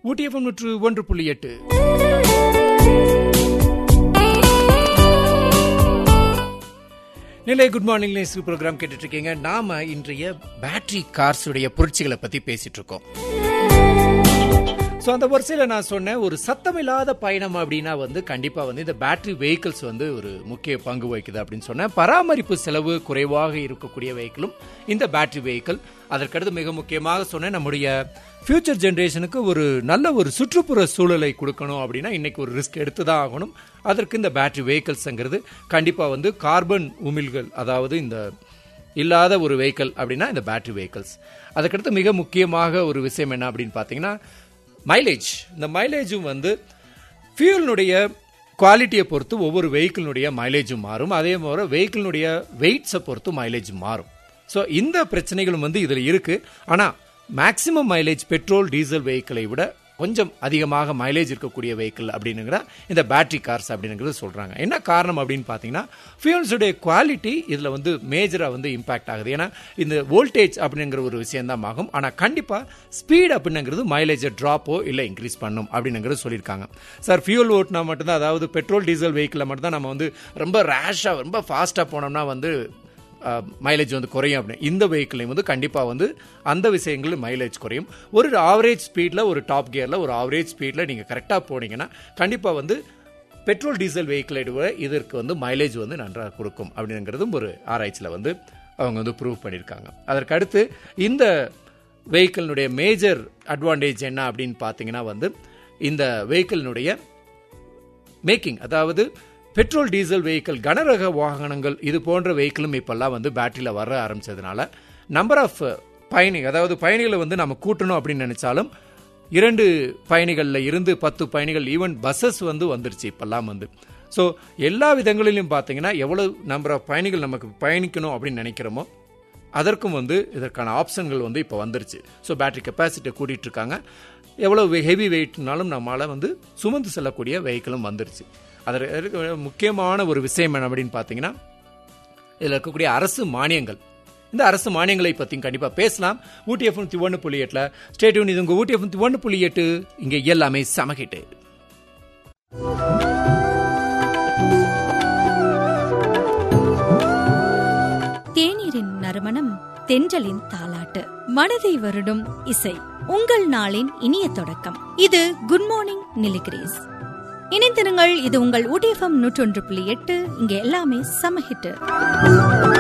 ஊட்டி FM நூற்று ஒன்று புள்ளி எட்டு நிலை குட் மார்னிங் நேஸ் ப்ரோக்ராம் கேட்டுட்டு இருக்கீங்க நாம இன்றைய பேட்டரி கார்ஸ் உடைய புரட்சிகளை பத்தி பேசிட்டு இருக்கோம் ஸோ அந்த வரிசையில் நான் சொன்னேன் ஒரு சத்தமில்லாத பயணம் அப்படின்னா வந்து கண்டிப்பாக வந்து இந்த பேட்டரி வெஹிக்கிள்ஸ் வந்து ஒரு முக்கிய பங்கு வகிக்குது அப்படின்னு சொன்னேன் பராமரிப்பு செலவு குறைவாக இருக்கக்கூடிய வெஹிக்கிளும் இந்த பேட்டரி வெஹிக்கிள் அதற்கடுத்து மிக முக்கியமாக சொன்னேன் நம்முடைய ஃபியூச்சர் ஜென்ரேஷனுக்கு ஒரு நல்ல ஒரு சுற்றுப்புற சூழலை கொடுக்கணும் அப்படின்னா இன்னைக்கு ஒரு ரிஸ்க் எடுத்து தான் ஆகணும் அதற்கு இந்த பேட்டரி வெஹிக்கிள்ஸ்ங்கிறது கண்டிப்பாக வந்து கார்பன் உமிழ்கள் அதாவது இந்த இல்லாத ஒரு வெஹிக்கிள் அப்படின்னா இந்த பேட்டரி வெஹிக்கிள்ஸ் அதுக்கடுத்து மிக முக்கியமாக ஒரு விஷயம் என்ன அப்படின்னு பார்த்தீங்கன்னா மைலேஜ் இந்த மைலேஜும் வந்து ஃபியூலினுடைய குவாலிட்டியை பொறுத்து ஒவ்வொரு வெஹிக்கிளினுடைய மைலேஜும் மாறும் அதே போல வெஹிக்கிளினுடைய வெயிட்ஸை பொறுத்து மைலேஜ் மாறும் ஸோ இந்த பிரச்சனைகளும் வந்து இதில் இருக்கு ஆனால் மேக்சிமம் மைலேஜ் பெட்ரோல் டீசல் வெஹிக்கிளை விட கொஞ்சம் அதிகமாக மைலேஜ் இருக்கக்கூடிய வெஹிக்கிள் அப்படின்னுங்கிற இந்த பேட்டரி கார்ஸ் அப்படிங்கிறது சொல்றாங்க என்ன காரணம் அப்படின்னு பார்த்தீங்கன்னா ஃபியூல்ஸுடைய குவாலிட்டி இதில் வந்து மேஜராக வந்து இம்பாக்ட் ஆகுது ஏன்னா இந்த வோல்டேஜ் அப்படிங்கிற ஒரு விஷயம் தான் ஆகும் ஆனால் கண்டிப்பாக ஸ்பீட் அப்படிங்கிறது மைலேஜை ட்ராப்போ இல்லை இன்க்ரீஸ் பண்ணும் அப்படிங்கிறது சொல்லியிருக்காங்க சார் ஃபியூல் ஓட்டினா மட்டும்தான் அதாவது பெட்ரோல் டீசல் வெஹிக்கிளில் மட்டும்தான் நம்ம வந்து ரொம்ப ரேஷாக ரொம்ப ஃபாஸ்ட்டாக போனோம்னா வந்து மைலேஜ் வந்து குறையும் அப்படின்னு இந்த வெஹிக்கிளையும் வந்து கண்டிப்பாக வந்து அந்த விஷயங்களும் மைலேஜ் குறையும் ஒரு ஆவரேஜ் ஸ்பீடில் ஒரு டாப் கியரில் ஒரு ஆவரேஜ் ஸ்பீடில் நீங்கள் கரெக்டாக போனீங்கன்னா கண்டிப்பாக வந்து பெட்ரோல் டீசல் வெஹிக்கிளை விட இதற்கு வந்து மைலேஜ் வந்து நன்றாக கொடுக்கும் அப்படிங்கிறதும் ஒரு ஆராய்ச்சியில் வந்து அவங்க வந்து ப்ரூவ் பண்ணியிருக்காங்க அதற்கு அடுத்து இந்த வெஹிக்கிளினுடைய மேஜர் அட்வான்டேஜ் என்ன அப்படின்னு பார்த்தீங்கன்னா வந்து இந்த வெஹிக்கிளினுடைய மேக்கிங் அதாவது பெட்ரோல் டீசல் வெஹிக்கிள் கனரக வாகனங்கள் இது போன்ற வெஹிக்கிளும் இப்பெல்லாம் வந்து பேட்டரியில் வர ஆரம்பிச்சதுனால நம்பர் ஆஃப் பயணி அதாவது பயணிகளை வந்து நம்ம கூட்டணும் அப்படின்னு நினைச்சாலும் இரண்டு பயணிகளில் இருந்து பத்து பயணிகள் ஈவன் பஸ்ஸஸ் வந்து வந்துருச்சு இப்பெல்லாம் வந்து ஸோ எல்லா விதங்களிலும் பார்த்தீங்கன்னா எவ்வளவு நம்பர் ஆஃப் பயணிகள் நமக்கு பயணிக்கணும் அப்படின்னு நினைக்கிறோமோ அதற்கும் வந்து இதற்கான ஆப்ஷன்கள் வந்து இப்போ வந்துருச்சு ஸோ பேட்டரி கெப்பாசிட்டியை கூட்டிகிட்டு இருக்காங்க எவ்வளோ ஹெவி வெயிட்னாலும் நம்மளால் வந்து சுமந்து செல்லக்கூடிய வெஹிக்கிளும் வந்துருச்சு அதற்கு முக்கியமான ஒரு விஷயம் என்ன அப்படின்னு பார்த்தீங்கன்னா இதில் இருக்கக்கூடிய அரசு மானியங்கள் இந்த அரசு மானியங்களை பற்றியும் கண்டிப்பாக பேசலாம் ஊட்டி எஃப் ஒன்று புள்ளி எட்டில் ஸ்டேடியூன் இது உங்கள் ஊட்டி எஃப் ஒன்று புள்ளி எட்டு இங்கே எல்லாமே சமகிட்டு தேநீரின் நறுமணம் தென்றலின் தாலாட்டு மனதை வருடும் இசை உங்கள் நாளின் இனிய தொடக்கம் இது குட் மார்னிங் நிலிகிரேஸ் இணைந்திருங்கள் இது உங்கள் ஊட்டிஎஃப்எம் நூற்றொன்று புள்ளி எட்டு இங்கே எல்லாமே சமஹிட்டு